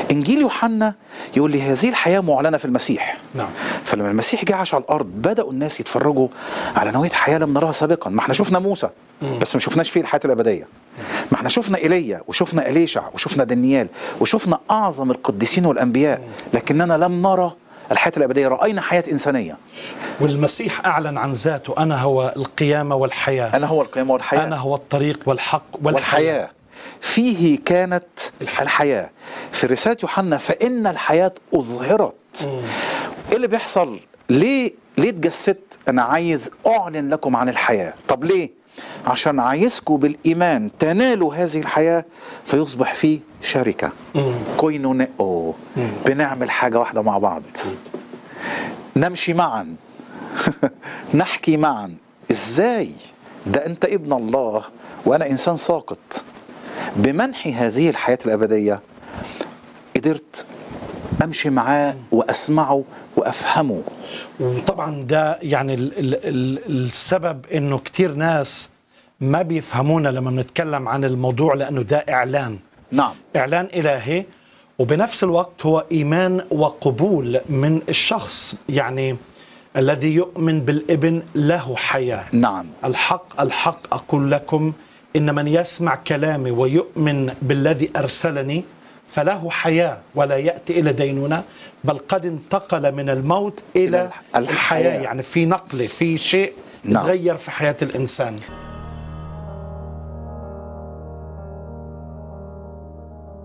انجيل يوحنا يقول لي هذه الحياه معلنه في المسيح نعم. فلما المسيح جه عاش على الارض بداوا الناس يتفرجوا على نوعيه حياه لم نراها سابقا ما احنا شفنا موسى بس ما شفناش فيه الحياه الابديه ما احنا شفنا ايليا وشفنا اليشع وشفنا دانيال وشفنا اعظم القديسين والانبياء لكننا لم نرى الحياه الابديه راينا حياه انسانيه والمسيح أعلن عن ذاته أنا هو القيامة والحياة انا هو القيامه والحياه أنا هو الطريق والحق والحياة, والحياة فيه كانت الحياة في رسالة يوحنا فإن الحياة أظهرت إيه اللي بيحصل ليه ليه اتجسدت أنا عايز أعلن لكم عن الحياة طب ليه عشان عايزكم بالإيمان تنالوا هذه الحياة فيصبح فيه شركة كوينونيو بنعمل حاجة واحدة مع بعض نمشي معا نحكي معا ازاي ده انت ابن الله وانا انسان ساقط بمنحي هذه الحياه الابديه قدرت امشي معاه واسمعه وافهمه وطبعا ده يعني ال ال ال السبب انه كتير ناس ما بيفهمونا لما بنتكلم عن الموضوع لانه ده اعلان نعم اعلان الهي وبنفس الوقت هو ايمان وقبول من الشخص يعني الذي يؤمن بالابن له حياه نعم الحق الحق اقول لكم ان من يسمع كلامي ويؤمن بالذي ارسلني فله حياه ولا ياتي الى دينونه بل قد انتقل من الموت الى إلى الحياة. الحياه يعني في نقله في شيء نعم. يتغير في حياه الانسان